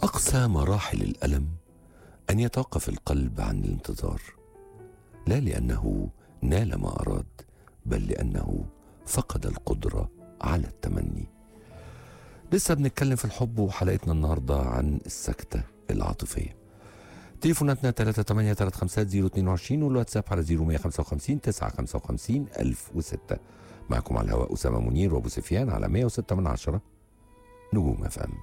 أقصى مراحل الألم أن يتوقف القلب عن الانتظار لا لأنه نال ما أراد بل لأنه فقد القدرة على التمني لسه بنتكلم في الحب وحلقتنا النهاردة عن السكتة العاطفية تليفوناتنا 383 والواتساب على 0155 955 1006 معكم على الهواء أسامة منير وأبو سفيان على 106 من عشرة نجوم اف ام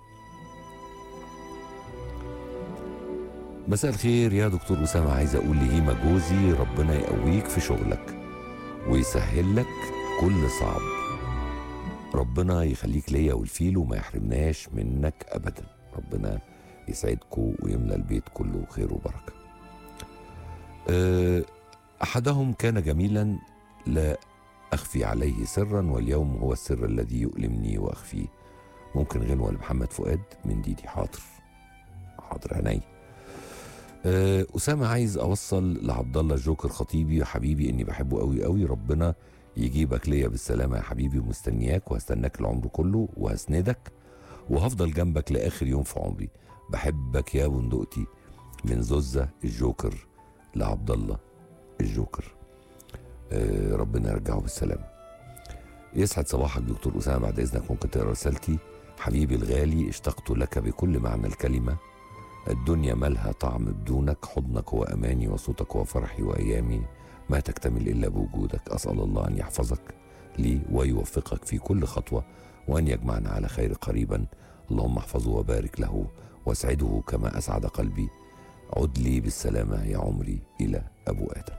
مساء الخير يا دكتور أسامة عايز أقول لهيما جوزي ربنا يقويك في شغلك ويسهل لك كل صعب ربنا يخليك ليا والفيل وما يحرمناش منك أبدا ربنا يسعدكم ويملى البيت كله خير وبركة أه، أحدهم كان جميلا لا أخفي عليه سرا واليوم هو السر الذي يؤلمني وأخفيه ممكن غنوة لمحمد فؤاد من ديدي حاضر حاضر عيني أه، أسامة عايز أوصل لعبد الله الجوكر خطيبي وحبيبي إني بحبه قوي قوي ربنا يجيبك ليا بالسلامة يا حبيبي ومستنياك وهستناك العمر كله وهسندك وهفضل جنبك لآخر يوم في عمري بحبك يا بندقتي من زوزة الجوكر لعبد الله الجوكر أه ربنا يرجعه بالسلامة يسعد صباحك دكتور أسامة بعد إذنك ممكن تقرأ رسالتي حبيبي الغالي اشتقت لك بكل معنى الكلمة الدنيا مالها طعم بدونك حضنك هو أماني وصوتك هو فرحي وأيامي ما تكتمل إلا بوجودك أسأل الله أن يحفظك لي ويوفقك في كل خطوة وأن يجمعنا على خير قريبا اللهم احفظه وبارك له واسعده كما أسعد قلبي عد لي بالسلامة يا عمري إلى أبو آدم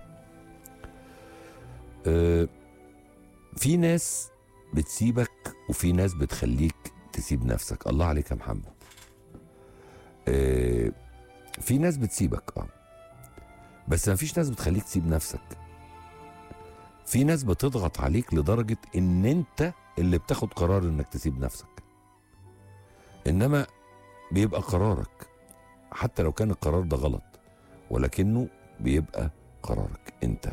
أه في ناس بتسيبك وفي ناس بتخليك تسيب نفسك الله عليك يا محمد أه في ناس بتسيبك اه بس ما فيش ناس بتخليك تسيب نفسك في ناس بتضغط عليك لدرجة ان انت اللي بتاخد قرار انك تسيب نفسك انما بيبقى قرارك حتى لو كان القرار ده غلط ولكنه بيبقى قرارك انت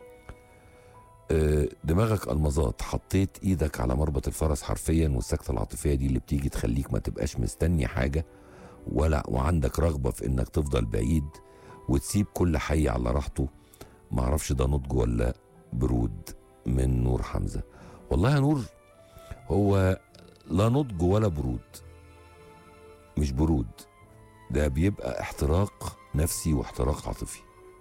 آه، دماغك المظات حطيت ايدك على مربط الفرس حرفيا والسكتة العاطفية دي اللي بتيجي تخليك ما تبقاش مستني حاجة ولا وعندك رغبة في انك تفضل بعيد وتسيب كل حي على راحته معرفش ده نضج ولا برود من نور حمزة والله يا نور هو لا نضج ولا برود مش برود ده بيبقى احتراق نفسي واحتراق عاطفي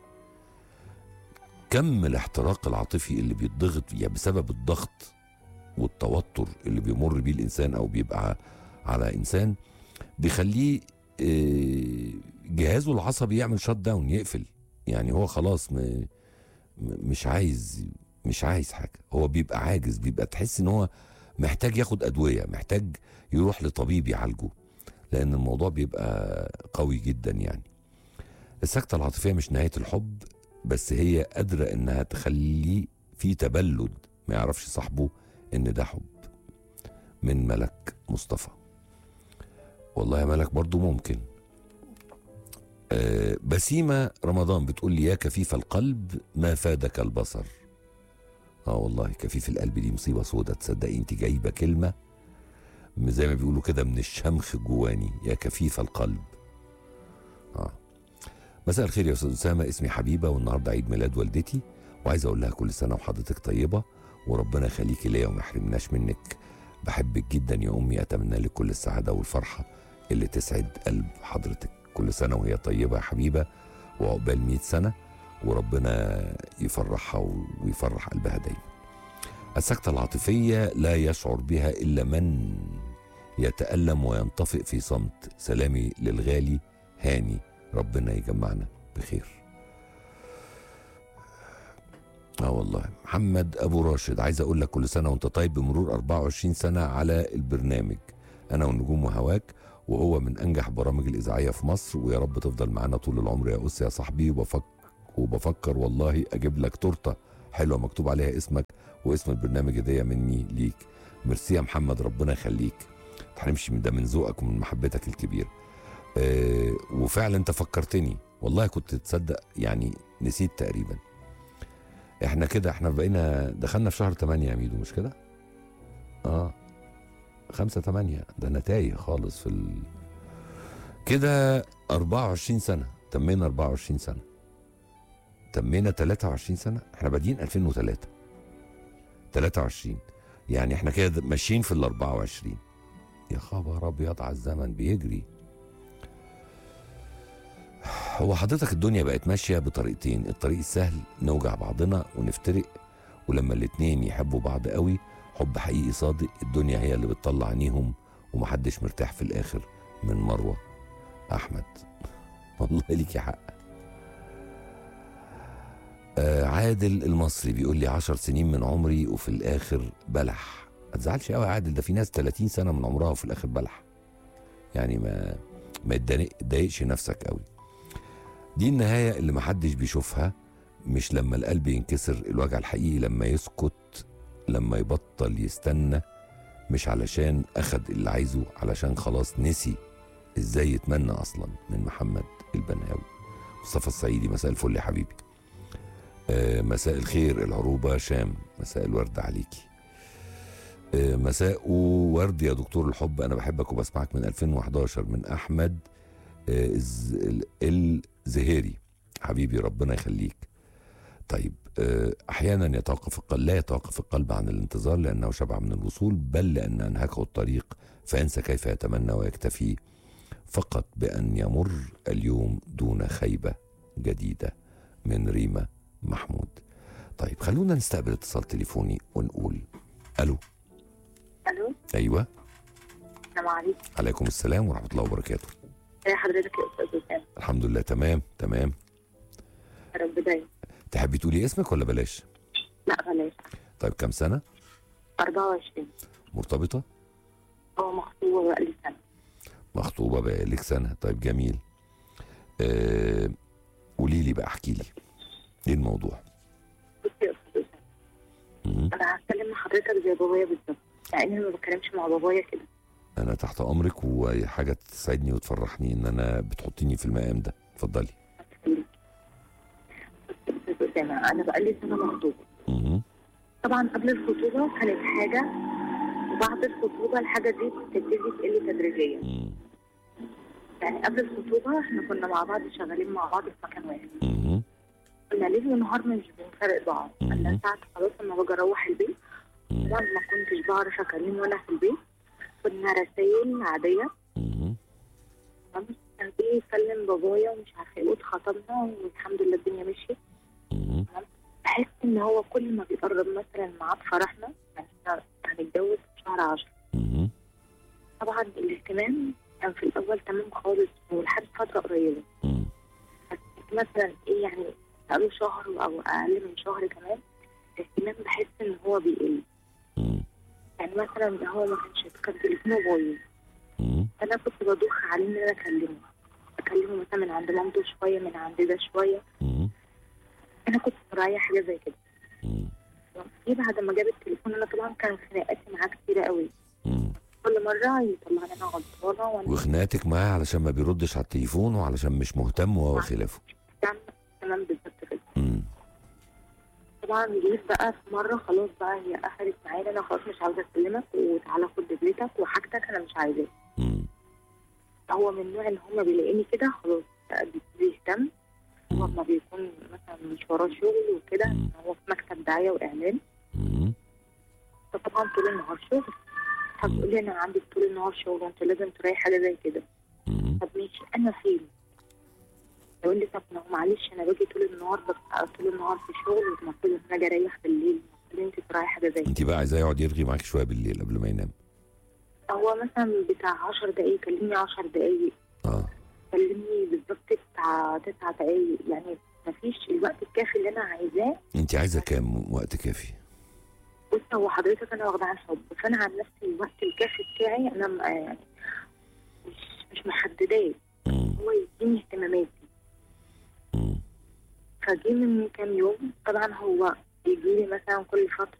كم الاحتراق العاطفي اللي بيتضغط يعني بسبب الضغط والتوتر اللي بيمر بيه الانسان او بيبقى على انسان بيخليه آه، جهازه العصبي يعمل شات داون يقفل يعني هو خلاص م... م- مش عايز مش عايز حاجه هو بيبقى عاجز بيبقى تحس ان هو محتاج ياخد ادويه محتاج يروح لطبيب يعالجه لان الموضوع بيبقى قوي جدا يعني السكته العاطفيه مش نهايه الحب بس هي قادره انها تخليه في تبلد ما يعرفش صاحبه ان ده حب من ملك مصطفى والله يا ملك برضو ممكن آه، بسيمة رمضان بتقول لي يا كفيف القلب ما فادك البصر اه والله كفيف القلب دي مصيبة سودة تصدقي انت جايبة كلمة م- زي ما بيقولوا كده من الشمخ جواني يا كفيف القلب اه مساء الخير يا استاذ اسامه اسمي حبيبه والنهارده عيد ميلاد والدتي وعايز اقول لها كل سنه وحضرتك طيبه وربنا يخليكي ليا وما يحرمناش منك بحبك جدا يا امي اتمنى لك كل السعاده والفرحه اللي تسعد قلب حضرتك كل سنه وهي طيبه يا حبيبه وعقبال 100 سنه وربنا يفرحها ويفرح قلبها دايما السكتة العاطفية لا يشعر بها إلا من يتألم وينطفئ في صمت سلامي للغالي هاني ربنا يجمعنا بخير اه والله محمد ابو راشد عايز اقول لك كل سنه وانت طيب بمرور 24 سنه على البرنامج انا والنجوم وهواك وهو من انجح برامج الاذاعيه في مصر ويا رب تفضل معانا طول العمر يا اس يا صاحبي وبفكر وبفكر والله اجيب لك تورته حلوه مكتوب عليها اسمك واسم البرنامج هديه مني ليك ميرسي يا محمد ربنا يخليك تحرمش من ده من ذوقك ومن محبتك الكبيره آه وفعلا انت فكرتني والله كنت تصدق يعني نسيت تقريبا احنا كده احنا بقينا دخلنا في شهر 8 يا ميدو مش كده؟ اه خمسة تمانية ده انا تايه خالص في ال... كده 24 سنه تمينا 24 سنه تمينا 23 سنه احنا بادئين 2003 23 يعني احنا كده ماشيين في ال 24 يا خبر ابيض على الزمن بيجري هو حضرتك الدنيا بقت ماشيه بطريقتين الطريق السهل نوجع بعضنا ونفترق ولما الاتنين يحبوا بعض قوي حب حقيقي صادق الدنيا هي اللي بتطلع عينيهم ومحدش مرتاح في الاخر من مروه احمد والله ليكي حق آه عادل المصري بيقول لي عشر سنين من عمري وفي الاخر بلح ما تزعلش قوي يا عادل ده في ناس 30 سنه من عمرها وفي الاخر بلح يعني ما ما تضايق- تضايقش نفسك قوي دي النهايه اللي محدش بيشوفها مش لما القلب ينكسر الوجع الحقيقي لما يسكت لما يبطل يستنى مش علشان اخد اللي عايزه علشان خلاص نسي ازاي يتمنى اصلا من محمد البناوي مصطفى الصعيدي مساء الفل يا حبيبي آه، مساء الخير العروبة شام مساء الورد عليكي آه، مساء ورد يا دكتور الحب أنا بحبك وبسمعك من 2011 من أحمد آه، الز- ال- الزهيري حبيبي ربنا يخليك طيب آه، أحيانا يتوقف القلب لا يتوقف القلب عن الانتظار لأنه شبع من الوصول بل لأن أنهكه الطريق فينسى كيف يتمنى ويكتفي فقط بأن يمر اليوم دون خيبة جديدة من ريما محمود طيب خلونا نستقبل اتصال تليفوني ونقول الو الو ايوه السلام عليكم عليكم السلام ورحمه الله وبركاته ازي حضرتك يا استاذ وسام الحمد لله تمام تمام يا رب دايما تحبي تقولي اسمك ولا بلاش لا بلاش طيب كم سنه 24 مرتبطه هو مخطوبه بقالي سنه مخطوبه بقالك سنه طيب جميل آه قولي لي بقى احكي لي ايه الموضوع بصي يا استاذ وسام مم. انا هتكلم مع حضرتك زي بابايا بالظبط مع اني ما بتكلمش مع بابايا كده انا تحت امرك وحاجه تسعدني وتفرحني ان انا بتحطيني في المقام ده اتفضلي بصي يا استاذ وسام انا بقالي سنه مخطوبه مم. طبعا قبل الخطوبه كانت حاجه وبعد الخطوبه الحاجه دي بتبتدي تقل تدريجيا مم. يعني قبل الخطوبه احنا كنا مع بعض شغالين مع بعض في مكان واحد مم. كنا ليل ونهار مش بنفرق بعض مم. انا ساعه خلاص لما باجي اروح البيت مم. طبعا ما كنتش بعرف اكلمه وانا في البيت كنا رسايل عاديه مم. تمام؟ كان بيجي يكلم بابايا ومش عارفه ايه واتخطبنا والحمد لله الدنيا مشيت مم. بحس ان هو كل ما بيقرب مثلا ميعاد فرحنا يعني احنا هنتجوز في شهر 10 مم. طبعا الاهتمام كان في الاول تمام خالص ولحد فتره قريبه مم. بس مثلا ايه يعني بقاله شهر او اقل من شهر كمان الاهتمام بحس ان هو بيقل مم. يعني مثلا هو ما كانش كان تليفونه بايظ مم. انا كنت بدوخ عليه ان انا اكلمه اكلمه مثلا من عند مامته شويه من عند ده شويه مم. انا كنت مراعيه حاجه زي كده مم. جه بعد ما جاب التليفون انا طبعا كان خناقاتي معاه كتيره قوي مم. كل مره يطلعني انا غلطانه وانا وخناقتك معاه علشان ما بيردش على التليفون وعلشان مش مهتم وهو خلافه بتعمل تمام بالظبط كده مم. طبعا جيت بقى في مره خلاص بقى هي قفلت معايا انا خلاص مش عاوزه اكلمك وتعالى خد دبلتك وحاجتك انا مش عايزاه مم. هو من النوع ان هما بيلاقيني كده خلاص بقى بيبتدي يهتم هو مم. لما بيكون مثلا مش وراه شغل وكده مم. هو في مكتب دعايه واعلان مم. فطبعا طول النهار شغل هتقول لي انا عندي طول النهار شغل وانت لازم تراعي حاجه زي كده مم. طب ماشي انا فين؟ يقول لي طب ما هو معلش انا باجي طول النهار ببقى طول النهار في شغل والمفروض ان انا اجي اريح بالليل المفروض انت تراعي حاجه زي كده انت بقى عايزاه يقعد يرغي معاك شويه بالليل قبل ما ينام هو مثلا بتاع 10 دقايق كلمني 10 دقايق اه كلمني بالظبط تسعة تسعة دقايق يعني مفيش الوقت الكافي اللي انا عايزاه انت عايزه كام وقت كافي بص هو حضرتك انا واخده عن حب فانا عن نفسي الوقت الكافي بتاعي انا م- يعني مش مش محدداه مم. هو يديني اهتماماتي مم. فجي من كام يوم طبعا هو بيجي لي مثلا كل فتره